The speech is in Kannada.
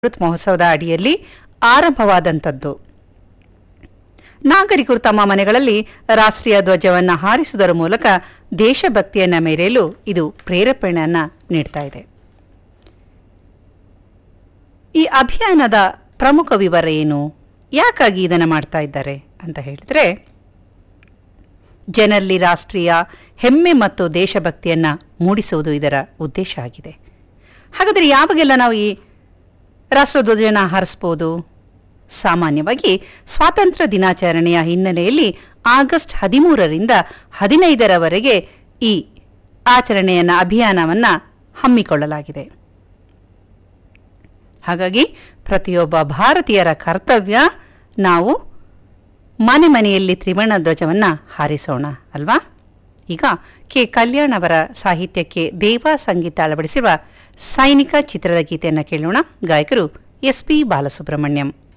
ಅಮೃತ್ ಮಹೋತ್ಸವದ ಅಡಿಯಲ್ಲಿ ಆರಂಭವಾದಂಥದ್ದು ನಾಗರಿಕರು ತಮ್ಮ ಮನೆಗಳಲ್ಲಿ ರಾಷ್ಟ್ರೀಯ ಧ್ವಜವನ್ನು ಹಾರಿಸುವುದರ ಮೂಲಕ ದೇಶಭಕ್ತಿಯನ್ನ ಮೆರೆಯಲು ಇದು ಪ್ರೇರೇಪಣೆಯನ್ನ ನೀಡ್ತಾ ಇದೆ ಈ ಅಭಿಯಾನದ ಪ್ರಮುಖ ವಿವರ ಏನು ಯಾಕಾಗಿ ಇದನ್ನು ಮಾಡ್ತಾ ಇದ್ದಾರೆ ಅಂತ ಹೇಳಿದ್ರೆ ಜನರಲ್ಲಿ ರಾಷ್ಟ್ರೀಯ ಹೆಮ್ಮೆ ಮತ್ತು ದೇಶಭಕ್ತಿಯನ್ನ ಮೂಡಿಸುವುದು ಇದರ ಉದ್ದೇಶ ಆಗಿದೆ ಹಾಗಾದರೆ ಯಾವಾಗೆಲ್ಲ ನಾವು ಈ ರಾಷ್ಟ್ರಧ್ವಜನ ಹಾರಿಸ್ಬೋದು ಸಾಮಾನ್ಯವಾಗಿ ಸ್ವಾತಂತ್ರ್ಯ ದಿನಾಚರಣೆಯ ಹಿನ್ನೆಲೆಯಲ್ಲಿ ಆಗಸ್ಟ್ ಹದಿಮೂರರಿಂದ ಹದಿನೈದರವರೆಗೆ ಈ ಆಚರಣೆಯನ್ನ ಅಭಿಯಾನವನ್ನ ಹಮ್ಮಿಕೊಳ್ಳಲಾಗಿದೆ ಹಾಗಾಗಿ ಪ್ರತಿಯೊಬ್ಬ ಭಾರತೀಯರ ಕರ್ತವ್ಯ ನಾವು ಮನೆ ಮನೆಯಲ್ಲಿ ತ್ರಿವರ್ಣ ಧ್ವಜವನ್ನ ಹಾರಿಸೋಣ ಅಲ್ವಾ ಈಗ ಕೆ ಕಲ್ಯಾಣ್ ಅವರ ಸಾಹಿತ್ಯಕ್ಕೆ ದೇವಾ ಸಂಗೀತ ಅಳವಡಿಸಿರುವ ಸೈನಿಕ ಚಿತ್ರದ ಗೀತೆಯನ್ನು ಕೇಳೋಣ ಗಾಯಕರು ಎಸ್ ಪಿ ಬಾಲಸುಬ್ರಹ್ಮಣ್ಯಂ